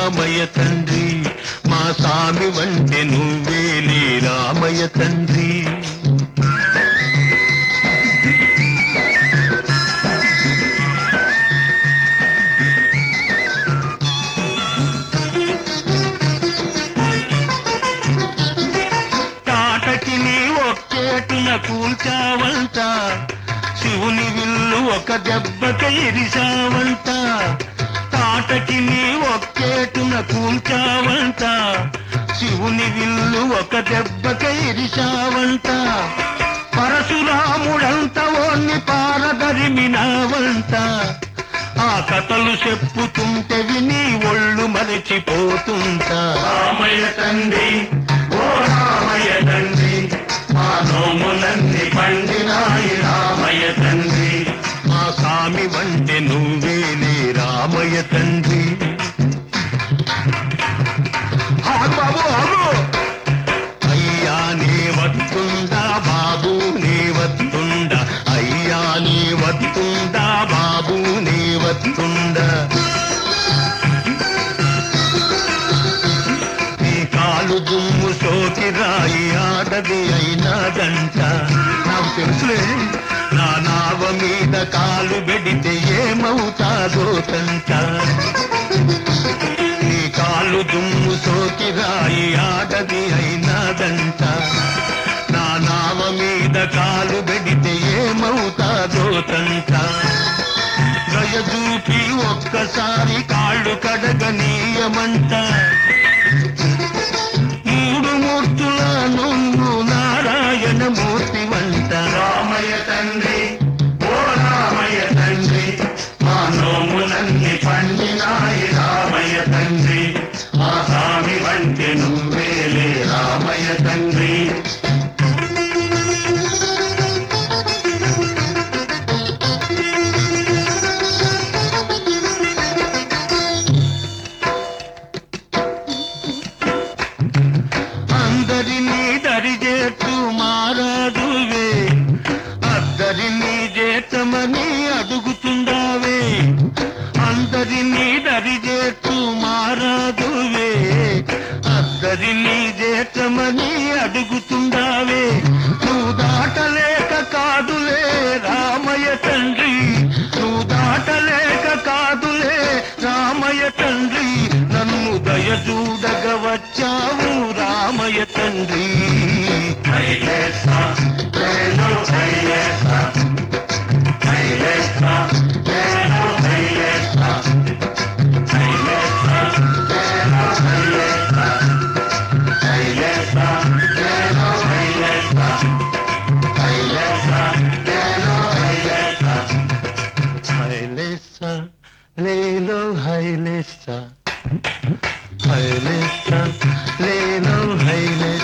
రామయ్య తండ్రి మా స్వామి వంటి నువ్వేలే రామయ్య తండ్రి తాటకి నీ ఒక్కేటున కూల్చావంట శివుని విల్లు ఒక దెబ్బక ఇరిసావంట తాటకి నీ ఒక్కేటున కూల్చావంట శివుని విల్లు ఒక దెబ్బక ఇరిసావంట పరశురాముడంత ఓన్ని పారదరిమినావంట ఆ కథలు చెప్పుతుంటే విని ఒళ్ళు మరచిపోతుంటా రామయ్య తండ్రి ఓ రామయ్య తండ్రి మా నోములన్నీ పండినాయి రామయ్య తండ్రి మా స్వామి వంటి నువ్వేలే రామయ్య తండ్రి ఆగు బాబు ఆగు అయ్యా నీ వత్తుందా బాబు నీ వత్తుందా అయ్యా నీ వత్తుందా బాబు నీ వత్తుందా నీ కాలు దుమ్ము సోకి రాయి ఆడది అయినాదంట నాకు తెలుసులే నా నావ మీద కాలు పెడితే ఏమవుతాదో తంట నీ కాలు దుమ్ము సోకి రాయి ఆడది అయినాదంట నా నావ మీద కాలు పెడితే ఏమవుతాదో తంట దయ చూపి ఒక్కసారి కాళ్ళు కడగనీయమంట మూడు మూర్తుల నువ్వు నారాయణ మూర్తి వంట రామయ్య తండ్రి ఓ రామయ్య తండ్రి మా నోములన్నీ పండినాయి రామయ్య తండ్రి మా స్వామి వంటి నువ్వేలే రామయ్య తండ్రి అందరినీ దరిచేస్తూ మారాదువే అద్దరినీ చేతమని అడుగుతుండావే అందరినీ దరిచేస్తూ మారాదువే అద్దరినీ చేతమని అడుగుతుండావే నువ్వు దాటలేక కాదులే రామయ్య తండ్రి నువ్వు దాటలేక కాదులే రామయ్య తండ్రి నన్ను దయ చూడగ వచ్చావు రామయ్య తండ్రి హైలేసా, నేను హైలేసా. హైలేసా, నేను హైలేసా. హైలేసా, నేను హైలేసా. హైలేసా, నేను హైలేసా. హైలేసా, నేను హైలేసా. హైలేసా లేలో హైలేసా హైలేసా లేలో హైలేసా